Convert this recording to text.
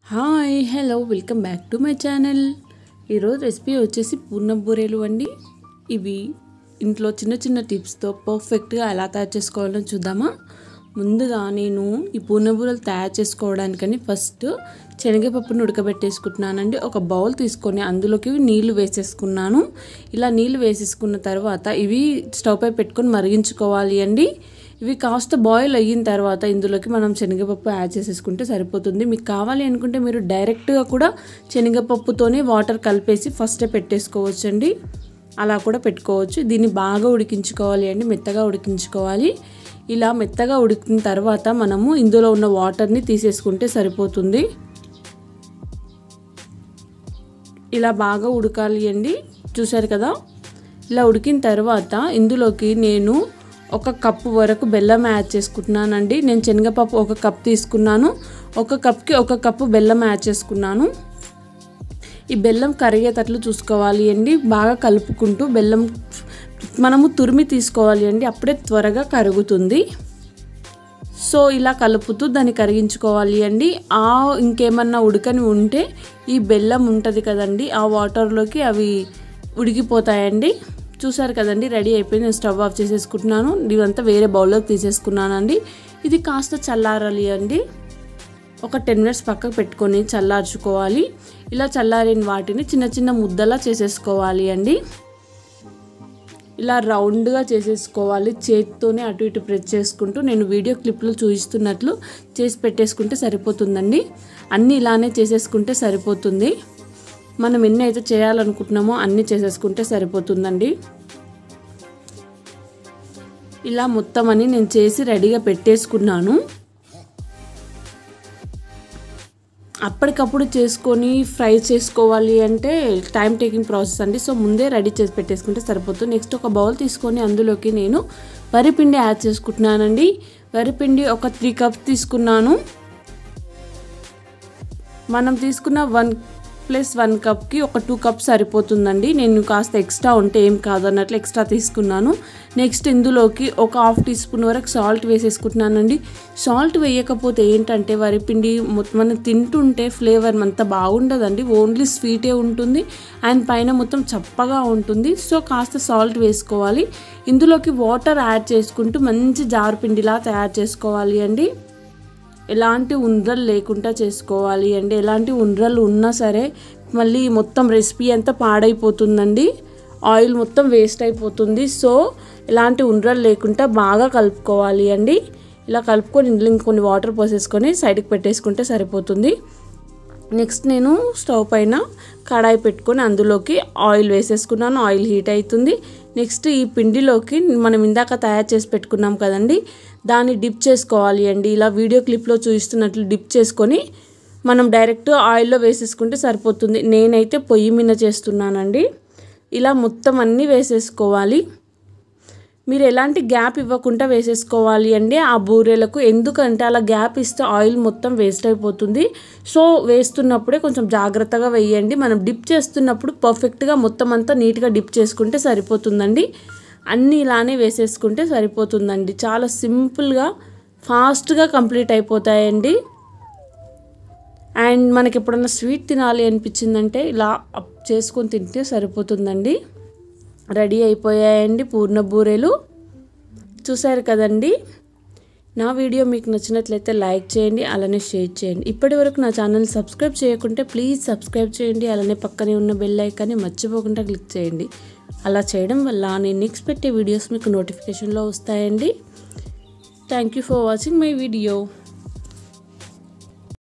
hi hello welcome back to my channel ఈరోజు recipe వచ్చేసి పూర్ణం బూరెలు అండి ఇవి ఇంట్లో చిన్న చిన్న టిప్స్తో పర్ఫెక్ట్గా ఎలా తయారు చేసుకోవాలో చూద్దామా ముందుగా నేను ఈ పూర్ణం బూరెలు తయారు చేసుకోవడానికని ఫస్ట్ శనగపప్పును ఉడకబెట్టేసుకుంటున్నానండి ఒక బౌల్ తీసుకొని అందులోకి నీళ్లు వేసేసుకున్నాను ఇలా నీళ్లు వేసేసుకున్న తర్వాత ఇవి స్టవ్ పై పెట్టుకొని మరిగించుకోవాలి అండి ఇవి కాస్త బాయిల్ అయిన తర్వాత ఇందులోకి మనం శనగపప్పు యాడ్ చేసేసుకుంటే సరిపోతుంది మీకు కావాలి అనుకుంటే మీరు డైరెక్ట్గా కూడా శనగపప్పుతోనే వాటర్ కలిపేసి ఫస్టే పెట్టేసుకోవచ్చండి అలా కూడా పెట్టుకోవచ్చు దీన్ని బాగా ఉడికించుకోవాలి అండి మెత్తగా ఉడికించుకోవాలి ఇలా మెత్తగా ఉడికిన తర్వాత మనము ఇందులో ఉన్న వాటర్ని తీసేసుకుంటే సరిపోతుంది ఇలా బాగా ఉడకాలి అండి చూసారు కదా ఇలా ఉడికిన తర్వాత ఇందులోకి నేను ఒక కప్పు వరకు బెల్లం యాడ్ చేసుకుంటున్నానండి నేను శనగపప్పు ఒక కప్ తీసుకున్నాను ఒక కప్కి ఒక కప్పు బెల్లం యాడ్ చేసుకున్నాను ఈ బెల్లం కరిగేటట్లు చూసుకోవాలి అండి బాగా కలుపుకుంటూ బెల్లం మనము తురిమి తీసుకోవాలి అండి అప్పుడే త్వరగా కరుగుతుంది సో ఇలా కలుపుతూ దాన్ని కరిగించుకోవాలి అండి ఆ ఇంకేమన్నా ఉడకని ఉంటే ఈ బెల్లం ఉంటుంది కదండి ఆ వాటర్లోకి అవి ఉడికిపోతాయండి చూసారు కదండి రెడీ అయిపోయింది నేను స్టవ్ ఆఫ్ చేసేసుకుంటున్నాను ఇదంతా వేరే బౌల్లోకి తీసేసుకున్నానండి ఇది కాస్త చల్లారాలి అండి ఒక టెన్ మినిట్స్ పక్కకు పెట్టుకొని చల్లార్చుకోవాలి ఇలా చల్లారిన వాటిని చిన్న చిన్న ముద్దలా చేసేసుకోవాలి అండి ఇలా రౌండ్గా చేసేసుకోవాలి చేతితోనే అటు ఇటు ప్రెస్ చేసుకుంటూ నేను వీడియో క్లిప్లో చూపిస్తున్నట్లు చేసి పెట్టేసుకుంటే సరిపోతుందండి అన్నీ ఇలానే చేసేసుకుంటే సరిపోతుంది మనం ఎన్ని అయితే చేయాలనుకుంటున్నామో అన్నీ చేసేసుకుంటే సరిపోతుందండి ఇలా మొత్తం అని నేను చేసి రెడీగా పెట్టేసుకున్నాను అప్పటికప్పుడు చేసుకొని ఫ్రై చేసుకోవాలి అంటే టైం టేకింగ్ ప్రాసెస్ అండి సో ముందే రెడీ చేసి పెట్టేసుకుంటే సరిపోతుంది నెక్స్ట్ ఒక బౌల్ తీసుకొని అందులోకి నేను వరిపిండి యాడ్ చేసుకుంటున్నానండి వరిపిండి ఒక త్రీ కప్స్ తీసుకున్నాను మనం తీసుకున్న వన్ ప్లస్ వన్ కప్కి ఒక టూ కప్స్ సరిపోతుందండి నేను కాస్త ఎక్స్ట్రా ఉంటే ఏం కాదు అన్నట్లు ఎక్స్ట్రా తీసుకున్నాను నెక్స్ట్ ఇందులోకి ఒక హాఫ్ టీ స్పూన్ వరకు సాల్ట్ వేసేసుకుంటున్నానండి సాల్ట్ వేయకపోతే ఏంటంటే వరిపిండి మనం తింటుంటే ఫ్లేవర్ అంత బాగుండదండి ఓన్లీ స్వీటే ఉంటుంది అండ్ పైన మొత్తం చప్పగా ఉంటుంది సో కాస్త సాల్ట్ వేసుకోవాలి ఇందులోకి వాటర్ యాడ్ చేసుకుంటూ మంచి జారుపిండిలా తయారు చేసుకోవాలి అండి ఎలాంటి ఉండ్రలు లేకుండా చేసుకోవాలి అండి ఎలాంటి ఉండ్రలు ఉన్నా సరే మళ్ళీ మొత్తం రెసిపీ అంతా పాడైపోతుందండి ఆయిల్ మొత్తం వేస్ట్ అయిపోతుంది సో ఎలాంటి ఉండ్రలు లేకుండా బాగా కలుపుకోవాలి అండి ఇలా కలుపుకొని ఇందులో ఇంకొన్ని వాటర్ పోసేసుకొని సైడ్కి పెట్టేసుకుంటే సరిపోతుంది నెక్స్ట్ నేను స్టవ్ పైన కడాయి పెట్టుకొని అందులోకి ఆయిల్ వేసేసుకున్నాను ఆయిల్ హీట్ అవుతుంది నెక్స్ట్ ఈ పిండిలోకి మనం ఇందాక తయారు చేసి పెట్టుకున్నాం కదండి దాన్ని డిప్ చేసుకోవాలి అండి ఇలా వీడియో క్లిప్లో చూపిస్తున్నట్లు డిప్ చేసుకొని మనం డైరెక్ట్ ఆయిల్లో వేసేసుకుంటే సరిపోతుంది నేనైతే పొయ్యి మీద చేస్తున్నానండి ఇలా మొత్తం అన్నీ వేసేసుకోవాలి మీరు ఎలాంటి గ్యాప్ ఇవ్వకుండా వేసేసుకోవాలి అండి ఆ బూరెలకు ఎందుకంటే అలా గ్యాప్ ఇస్తే ఆయిల్ మొత్తం వేస్ట్ అయిపోతుంది సో వేస్తున్నప్పుడే కొంచెం జాగ్రత్తగా వేయండి మనం డిప్ చేస్తున్నప్పుడు పర్ఫెక్ట్గా మొత్తం అంతా నీట్గా డిప్ చేసుకుంటే సరిపోతుందండి అన్నీ ఇలానే వేసేసుకుంటే సరిపోతుందండి చాలా సింపుల్గా ఫాస్ట్గా కంప్లీట్ అయిపోతాయండి అండ్ మనకి ఎప్పుడన్నా స్వీట్ తినాలి అనిపించిందంటే ఇలా చేసుకొని తింటే సరిపోతుందండి రెడీ అయిపోయాయండి పూర్ణ బూరెలు చూసారు కదండి నా వీడియో మీకు నచ్చినట్లయితే లైక్ చేయండి అలానే షేర్ చేయండి ఇప్పటి వరకు నా ఛానల్ సబ్స్క్రైబ్ చేయకుంటే ప్లీజ్ సబ్స్క్రైబ్ చేయండి అలానే పక్కనే ఉన్న బెల్ ఐకాన్ని మర్చిపోకుండా క్లిక్ చేయండి అలా చేయడం వల్ల నేను నెక్స్ట్ పెట్టే వీడియోస్ మీకు నోటిఫికేషన్లో వస్తాయండి thank you for watching my video